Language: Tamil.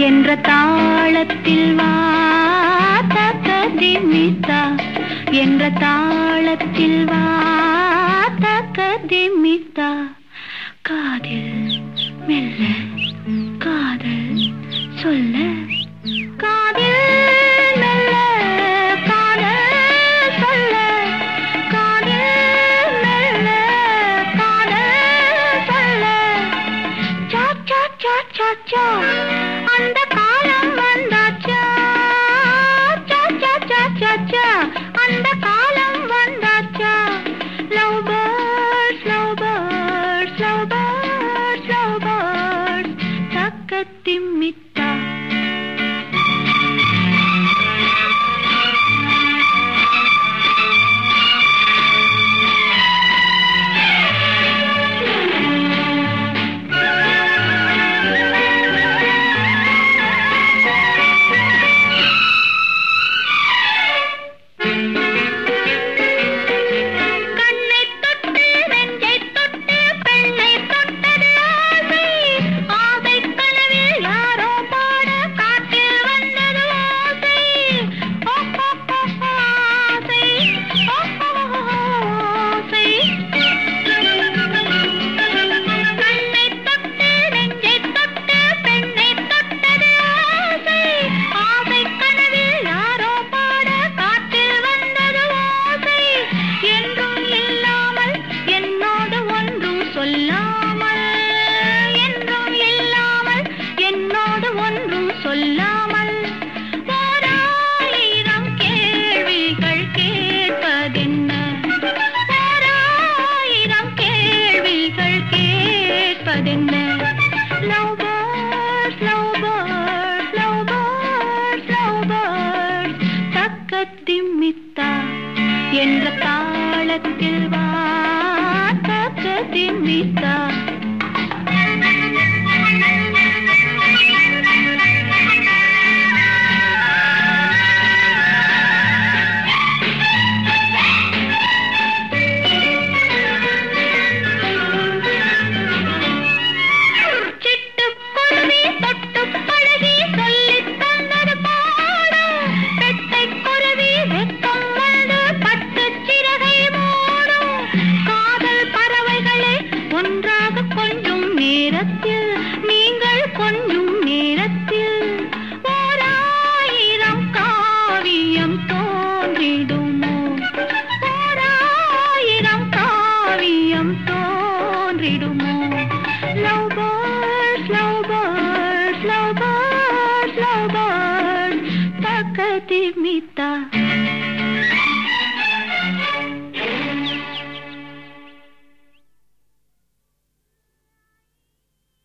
என்ற தாளத்தில் வா தக்கதிமித்தா என்ற தாளத்தில் வா தக்கதிமித்தா காதில் மெல்ல காதல் சொல்ல காதில் மெல்ல காதல் சொல்ல காதில் மெல்ல காதல் சொல்ல சா சா சா சா சா அந்த காலம் வந்தாச்சா சா சா சா சா சா அந்த காலம் வந்தாச்சா love birds love birds love birds love birds தக்கத்திமித்தா கண்ணை தொட்டு நெஞ்சை தொட்டு பெண்ணை தொட்டது ஆசை ஆசை கனவில் யாரோ பாட காட்டில் வந்தது ஆசை ஓ, ஓ, ஓ, ஓ, ஆசை ஓ, ஓ, ஓ, ஆசை கண்ணை தொட்டு நெஞ்சை தொட்டு பெண்ணை தொட்டது ஆசை ஆசை கனவில் யாரோ பாட காட்டில் வந்தது ஆசை என்றும் இல்லாமல் என்னோடு ஒன்றும் சொல்லாமல் என்றும் இல்லாமல் என்னோடு ஒன்றும் சொல்லாமல் ஓராயிரம் கேள்விகள் கேட்பதென்ன ஓராயிரம் கேள்விகள் கேட்பதென்ன love birds love birds love birds love birds தக்கத்திமித்தா என்ற தாளத்தில் வா தக்கத்திமித்தா சிட்டுக்குருவி தொட்டுப் பழகி சொல்லித் தந்தது பாடம். பெட்டைக் குருவி வெட்கம் வந்து பட்டுச் சிறகை மூடும். காதல் பறவைகளே ஒன்றாக கொஞ்சும் நேரத்தில் நீங்கள் கொஞ்சும் நேரத்தில் ஓராயிரம் காவியம் தோன்றிடுமோ ஓராயிரம் காவியம் தோன்றிடுமோ love birds love birds love birds love birds தக்கதிமித்தா